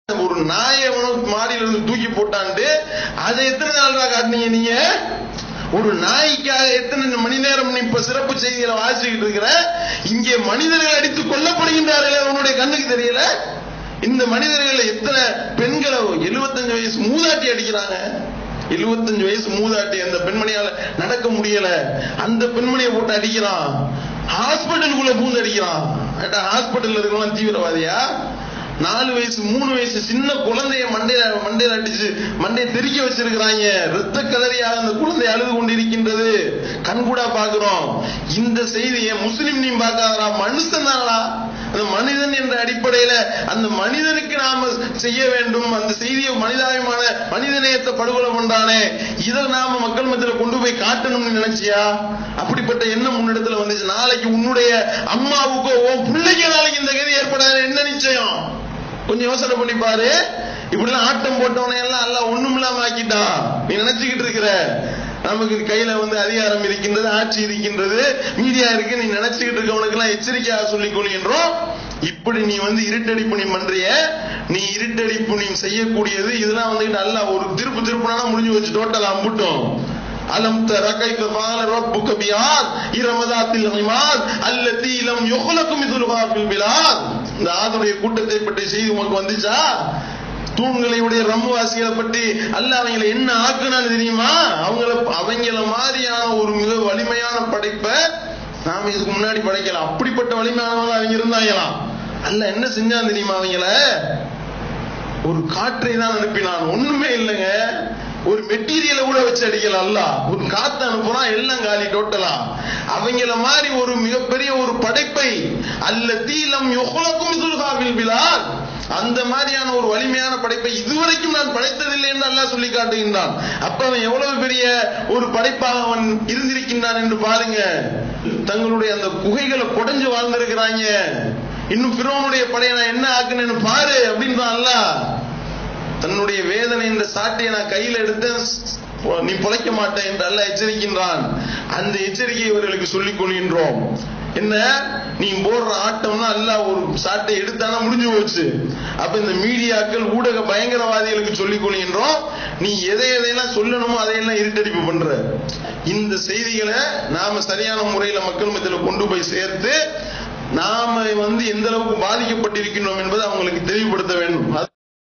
ஒரு நாயை மாடியில இருந்து தூக்கி போட்டான்ட்டு அதை எத்தனை நாள் தான் காட்டினீங்க நீங்க ஒரு நாய்க்காக எத்தனை மணி நேரம் நீ இப்ப சிறப்பு செய்திகளை வாசிச்சுக்கிட்டு இருக்கிற இங்கே மனிதர்கள் அடித்து கொல்லப்படுகின்றார்களே உன்னுடைய கண்ணுக்கு தெரியல இந்த மனிதர்கள் எத்தனை பெண்களை 75 வயசு மூதாட்டி அடிக்கிறாங்க 75 வயசு மூதாட்டி அந்த பெண்மணியால நடக்க முடியல அந்த பெண்மணியை போட்டு அடிக்கிறான் ஹாஸ்பிட்டலுக்குள்ள பூந்து அடிக்கிறான் ஹாஸ்பிட்டல் இருக்கலாம் தீவிரவாதியா நாலு வயசு மூணு வயசு சின்ன குழந்தைய மண்டையில மண்டையில அடிச்சு மண்டையை தெறிக்க வச்சிருக்கிறாங்க ரத்த கலரியாக அந்த குழந்தை அழுது கொண்டிருக்கின்றது கண்கூடா பாக்குறோம் இந்த செய்தியை முஸ்லிம் நீ பார்க்காதடா மனுஷன் தானடா அந்த மனிதன் என்ற அடிப்படையில அந்த மனிதனுக்கு நாம செய்ய வேண்டும் அந்த செய்தியை மனிதாயமான மனிதநேயத்தை படுகொலை பண்றானே இதை நாம மக்கள் மத்தியில கொண்டு போய் காட்டணும்னு நினைச்சியா அப்படிப்பட்ட எண்ணம் முன்னிடத்துல வந்துச்சு நாளைக்கு உன்னுடைய அம்மாவுக்கோ உன் பிள்ளைக்கு நாளைக்கு இந்த கதி ஏற்படாது என்ன நிச்சயம் கொஞ்சம் யோசனை பண்ணி பாரு இப்படிலாம் ஆட்டம் போட்டவனை எல்லாம் அல்ல ஒண்ணும் இல்லாம ஆக்கிட்டான் நீ நினைச்சுக்கிட்டு இருக்கிற நமக்கு கையில வந்து அதிகாரம் இருக்கின்றது ஆட்சி இருக்கின்றது மீடியா இருக்கு நீ நினைச்சுக்கிட்டு இருக்கவனுக்கு எல்லாம் எச்சரிக்கையாக சொல்லிக் கொள்கின்றோம் இப்படி நீ வந்து இருட்டடிப்பு நீ பண்றிய நீ இருட்டடிப்பு நீ செய்யக்கூடியது இதெல்லாம் வந்துட்டு அல்ல ஒரு திருப்பு திருப்புனா முடிஞ்சு வச்சு டோட்டல் அம்புட்டோம் அலம் தர கைஃப ஃபஅல ரப்புக பிஆத் இரமதாத்தில் இமாத் அல்லதி லம் யுக்லகு மித்லுஹா ஃபில் பிலாத் இந்த ஆதுடைய கூட்டத்தை பற்றி செய்தி உனக்கு வந்துச்சா தூண்களை உடைய ரம்முவாசிகளை பற்றி அல்ல அவங்களை என்ன ஆக்குனான்னு தெரியுமா அவங்கள அவங்கள மாதிரியான ஒரு மிக வலிமையான படைப்பை நாம இதுக்கு முன்னாடி படைக்கலாம் அப்படிப்பட்ட வலிமையானவங்க அவங்க இருந்தாங்களாம் அல்ல என்ன செஞ்சான் தெரியுமா அவங்கள ஒரு காற்றை தான் அனுப்பினான் ஒண்ணுமே இல்லைங்க ஒரு மெட்டீரியலை கூட வச்சு அடிக்கல அல்ல ஒரு காத்து அனுப்புறான் எல்லாம் காலி டோட்டலா அவங்கள மாதிரி ஒரு மிகப்பெரிய ஒரு படைப்பை அல்ல தீலம் யுகுலக்கும் துல்காவில் பிலால் அந்த மாதிரியான ஒரு வலிமையான படைப்பை இதுவரைக்கும் நான் படைத்ததில்லை என்று அல்லாஹ் சொல்லி காட்டுகின்றான் அப்ப அவன் எவ்வளவு பெரிய ஒரு படைப்பாக அவன் இருந்திருக்கின்றான் என்று பாருங்க தங்களுடைய அந்த குகைகளை குடைஞ்சு வாழ்ந்திருக்கிறாங்க இன்னும் பிறவனுடைய படையை நான் என்ன ஆக்குனேன்னு பாரு அப்படின்றான் அல்லாஹ் தன்னுடைய வேதனை என்ற சாட்டையை நான் கையில் எடுத்தேன் நீ பொழைக்க மாட்டேன் என்று அல்ல எச்சரிக்கின்றான் அந்த எச்சரிக்கையை இவர்களுக்கு சொல்லிக் கொள்கின்றோம் என்ன நீ போடுற ஆட்டம்னா அல்ல ஒரு சாட்டை எடுத்தானா முடிஞ்சு போச்சு அப்ப இந்த மீடியாக்கள் ஊடக பயங்கரவாதிகளுக்கு சொல்லிக் கொள்கின்றோம் நீ எதை எதையெல்லாம் சொல்லணுமோ அதையெல்லாம் இருட்டடிப்பு பண்ற இந்த செய்திகளை நாம சரியான முறையில மக்கள் மத்தியில கொண்டு போய் சேர்த்து நாம வந்து எந்த அளவுக்கு பாதிக்கப்பட்டிருக்கின்றோம் என்பதை அவங்களுக்கு தெளிவுபடுத்த வேண்டும்